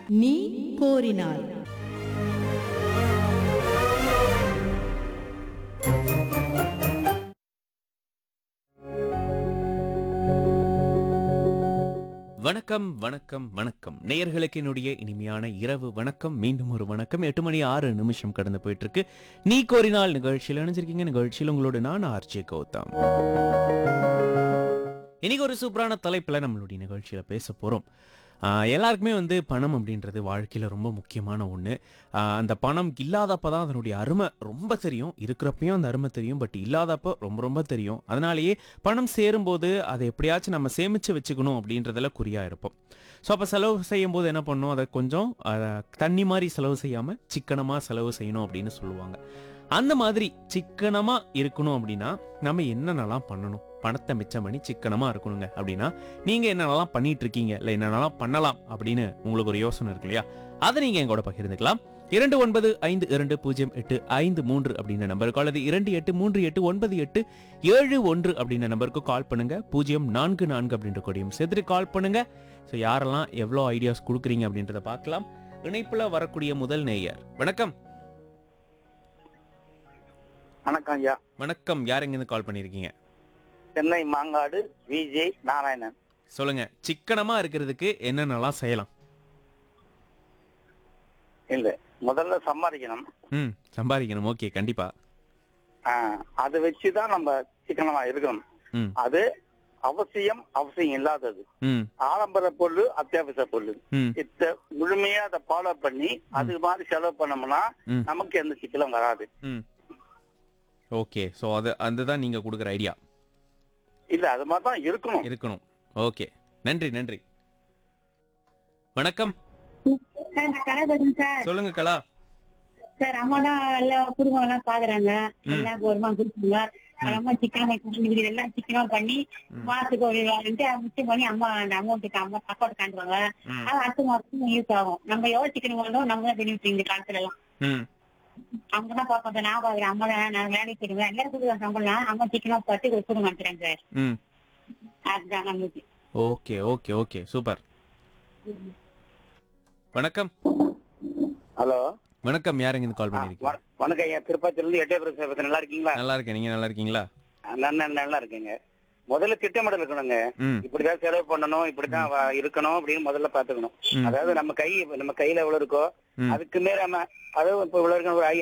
நீ கோரினாய் வணக்கம் வணக்கம் வணக்கம் நேயர்களுக்கு என்னுடைய இனிமையான இரவு வணக்கம் மீண்டும் ஒரு வணக்கம் எட்டு மணி ஆறு நிமிஷம் கடந்து போயிட்டு இருக்கு நீ கோரினால் நிகழ்ச்சியில் இணைஞ்சிருக்கீங்க நிகழ்ச்சியில் உங்களோட நான் ஆர்ஜே கௌதம் இன்னைக்கு ஒரு சூப்பரான தலைப்பில் நம்மளுடைய நிகழ்ச்சியில் பேச போகிறோம் எல்லாருக்குமே வந்து பணம் அப்படின்றது வாழ்க்கையில் ரொம்ப முக்கியமான ஒன்று அந்த பணம் இல்லாதப்ப தான் அதனுடைய அருமை ரொம்ப தெரியும் இருக்கிறப்பையும் அந்த அருமை தெரியும் பட் இல்லாதப்போ ரொம்ப ரொம்ப தெரியும் அதனாலேயே பணம் சேரும்போது அதை எப்படியாச்சும் நம்ம சேமித்து வச்சுக்கணும் அப்படின்றதுல குறியாக இருப்போம் ஸோ அப்போ செலவு செய்யும் போது என்ன பண்ணணும் அதை கொஞ்சம் அஹ், தண்ணி மாதிரி செலவு செய்யாமல் சிக்கனமாக செலவு செய்யணும் அப்படின்னு சொல்லுவாங்க அந்த மாதிரி சிக்கனமாக இருக்கணும் அப்படின்னா நம்ம என்னென்னலாம் பண்ணணும் பணத்தை மிச்சம் பண்ணி சிக்கனமாக இருக்கணுங்க அப்படின்னா நீங்கள் என்னென்னலாம் பண்ணிட்டு இருக்கீங்க இல்லை என்னென்னலாம் பண்ணலாம் அப்படின்னு உங்களுக்கு ஒரு யோசனை இருக்கு இல்லையா அதை நீங்கள் என் கூட பகிர்ந்துக்கலாம் இரண்டு ஒன்பது ஐந்து இரண்டு பூஜ்ஜியம் எட்டு ஐந்து மூன்று அப்படின்ற நம்பருக்கு அல்லது இரண்டு எட்டு மூன்று எட்டு ஒன்பது எட்டு ஏழு ஒன்று அப்படின்ற நம்பருக்கு கால் பண்ணுங்க பூஜ்ஜியம் நான்கு நான்கு அப்படின்ற கொடியும் சேர்த்துட்டு கால் பண்ணுங்க ஸோ யாரெல்லாம் எவ்வளோ ஐடியாஸ் கொடுக்குறீங்க அப்படின்றத பார்க்கலாம் இணைப்புல வரக்கூடிய முதல் நேயர் வணக்கம் வணக்கம் ஐயா வணக்கம் யார் எங்கேருந்து கால் பண்ணியிருக்கீங்க சென்னை மாங்காடு விஜய் நாராயணன் சொல்லுங்க சிக்கனமா இருக்கிறதுக்கு என்னென்னலாம் செய்யலாம் இல்ல முதல்ல சம்பாதிக்கணும் ம் சம்பாதிக்கணும் ஓகே கண்டிப்பா ஆஹ், அதை வச்சுதான் நம்ம சிக்கனமா இருக்கணும் ம். அது அவசியம் அவசியம் இல்லாதது ம் ஆடம்பர பொருள் அத்தியாவசிய பொருள் ம் இத்த முழுமையா அதை ஃபாலோ பண்ணி அது மாதிரி செலவு பண்ணோம்னா ம். நமக்கு எந்த சிக்கலும் வராது ம் ஓகே ஸோ அது அதுதான் நீங்க கொடுக்குற ஐடியா இல்ல அது மாதிரி தான் இருக்கணும் இருக்கணும் ஓகே நன்றி நன்றி வணக்கம் சார் நான் கலாபதி சார் சொல்லுங்க கலா சார் அம்மா தான் எல்லாம் குடும்பம் எல்லாம் பாக்குறாங்க ம். எல்லாம் கௌரவமா கொடுக்குங்க அம்மா சிக்கனமா குடிக்கிறது எல்லாம் சிக்கனமா பண்ணி ம். மாசத்துக்கு ஒரு ரெண்டு மிச்சம் பண்ணி அம்மா அந்த அமௌண்ட்டுக்கு அம்மா அக்கௌண்ட் காட்டுவாங்க ம் அது அடுத்த மாசத்துக்கு யூஸ் ஆகும் நம்ம எவ்வளவு சிக்கனம் பண்ணோம் நம்ம தான் தெரியும் இந்த காலத்துல எல்லாம் ம் அவங்க தான் பாப்போம் நான் பாக்குறேன் அம்மா தான் நான் வேலைக்கு போயிடுவேன் எல்லாரும் கொடுக்குற சம்பளம் அம்மா சிக்கனமா பார்த்து ஒரு குடும்பம் அனுப்புறேன் சார் ம் அதுதான் நம்மளுக்கு ஓகே ஓகே ஓகே சூப்பர் வணக்கம் ஹலோ வணக்கம் யார் எங்கேருந்து கால் பண்ணியிருக்கீங்க வணக்கம் ஐயா திருப்பதில இருந்து எட்டயபுரம் சேவத்தை நல்லா இருக்கீங்களா நல்லா இருக்கேன் நீங்க நல்லா இருக்கீங்களா நல்லா நல்லா இருக்குங்க முதல்ல திட்டமிடல் இருக்கணுங்க ம் இப்படிதான் செலவு பண்ணணும் இப்படிதான் வ- இருக்கணும் அப்படின்னு முதல்ல பாத்துக்கணும் ம். அதாவது நம்ம கை நம்ம கையில எவ்வளவு இருக்கோ ம். அதுக்கு மேல நம்ம அதாவது இப்ப இவ்வளவு இருக்கு ஒரு ஐ-